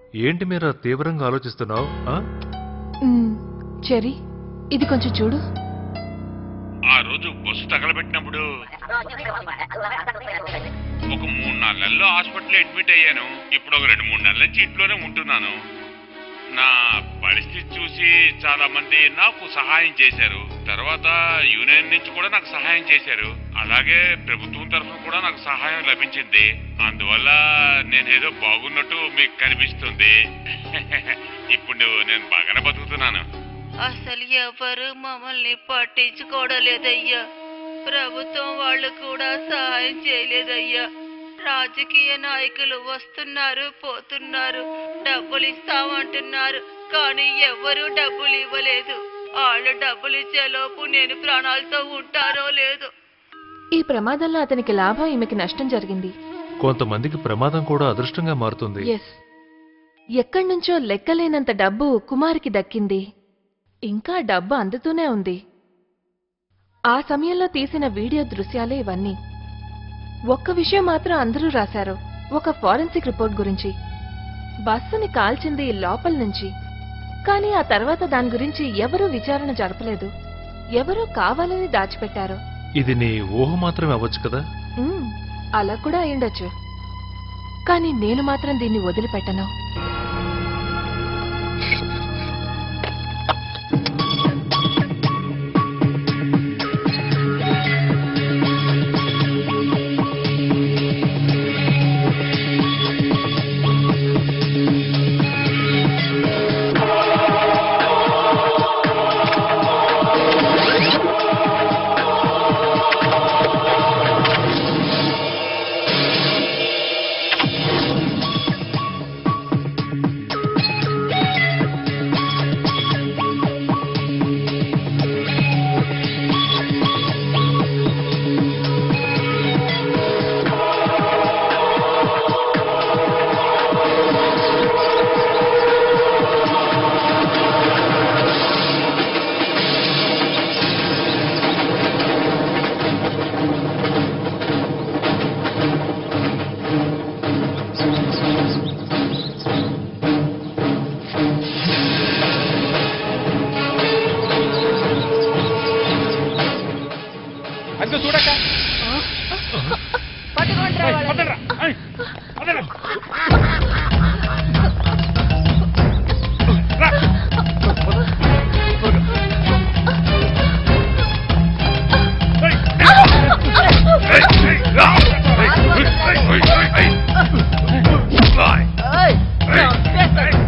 ఏంటి మీరా తీవ్రంగా ఆలోచిస్తున్నావు మ్, చెరీ ఇది కొంచెం చూడు ఆ రోజు బస్సు తగలబెట్టినప్పుడు ఒక మూడు నాలుగు నెలలు హాస్పిటల్లో అడ్మిట్ అయ్యాను ఇప్పుడు ఒక రెండు మూడు నెలల నుంచి ఇంట్లోనే ఉంటున్నాను నా పరిస్థితి చూసి చాలా మంది నాకు సహాయం చేశారు తర్వాత యూనియన్ నుంచి కూడా నాకు సహాయం చేశారు అలాగే ప్రభుత్వం తరఫున కూడా నాకు సహాయం లభించింది అందువల్ల నేనేదో బాగున్నట్టు మీకు కనిపిస్తుంది ఇప్పుడు నేను బాగానే బతుకుతున్నాను అసలు ఎవరు మమ్మల్ని పట్టించుకోవడం లేదయ్యా ప్రభుత్వం వాళ్ళు కూడా సహాయం చేయలేదయ్యా రాజకీయ నాయకులు వస్తున్నారు పోతున్నారు డబ్బులు ఇస్తామంటున్నారు కానీ ఎవరు డబ్బులు ఇవ్వలేదు వాళ్ళు డబ్బులు ఇచ్చేలోపు నేను ప్రాణాలతో ఉంటారో లేదో ఈ ప్రమాదంలో అతనికి లాభం ఈమెకి నష్టం జరిగింది కొంతమందికి ప్రమాదం కూడా అదృష్టంగా మారుతుంది ఎస్ ఎక్కడి నుంచో లెక్కలేనంత డబ్బు కుమార్కి దక్కింది ఇంకా డబ్బు అందుతూనే ఉంది ఆ సమయంలో తీసిన వీడియో దృశ్యాలే ఇవన్నీ ఒక్క విషయం మాత్రం అందరూ రాశారు ఒక ఫారెన్సిక్ రిపోర్ట్ గురించి బస్సుని కాల్చింది లోపల నుంచి కానీ ఆ తర్వాత దాని గురించి ఎవరూ విచారణ జరపలేదు ఎవరో కావాలని దాచిపెట్టారు ఇది నీ ఊహ మాత్రమే అవ్వచ్చు కదా మ్మ్, అలా కూడా అయ్యుండొచ్చు కానీ నేను మాత్రం దీన్ని వదిలిపెట్టను అంతే చూడక పదండ్రా. ఐ, పదండ్రా. రా. ఐ, ఐ, ఐ, రా. ఐ, ఐ, ఐ, ఐ, ఐ. ఐ, ఐ, ఐ.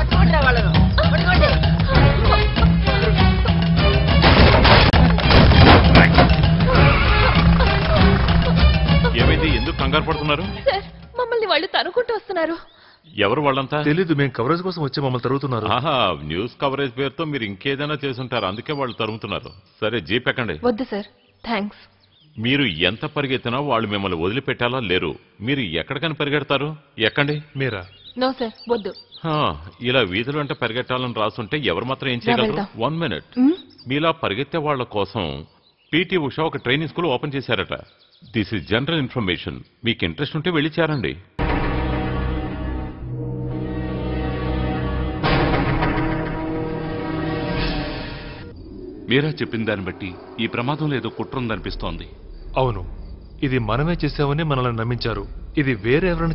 ఏమైంది ఎందుకు కంగారు పడుతున్నారు సార్ మమ్మల్ని వాళ్ళు తనుకుంటూ వస్తున్నారు ఎవరు వాళ్ళంతా తెలీదు మేము కవరేజ్ కోసం వచ్చి మమ్మల్ని తరుగుతున్నారు ఆహా న్యూస్ కవరేజ్ పేరుతో మీరు ఇంకేదైనా చేసుంటారు అందుకే వాళ్ళు తరుముతున్నారు సరే జీప్ ఎక్కండి వద్దు సార్ థ్యాంక్స్ మీరు ఎంత పరిగెత్తినా వాళ్ళు మిమ్మల్ని వదిలిపెట్టాలా లేరు మీరు ఎక్కడికని పరిగెడతారు ఎక్కండి మీరా నో సార్ వద్దు హా, ఇలా వీధులు అంటే పరిగెట్టాలని రాసుంటే ఎవరు మాత్రం ఏం చేయగలరు వెళ్దాం. వన్ మినిట్ మ్? మీలా పరిగెత్తే వాళ్ళ కోసం పీటీ ఉషా ఒక ట్రైనింగ్ స్కూల్ ఓపెన్ చేశారట దిస్ ఇస్ జనరల్ ఇన్ఫర్మేషన్ మీకు ఇంట్రెస్ట్ ఉంటే వెళ్ళి చేరండి మీరా చెప్పిన దాన్ని బట్టి ఈ ప్రమాదంలో ఏదో కుట్ర ఉందనిపిస్తోంది అవును ఇది మనమే చేసామని మనల్ని నమ్మించారు ఇది వేరే ఎవరైనా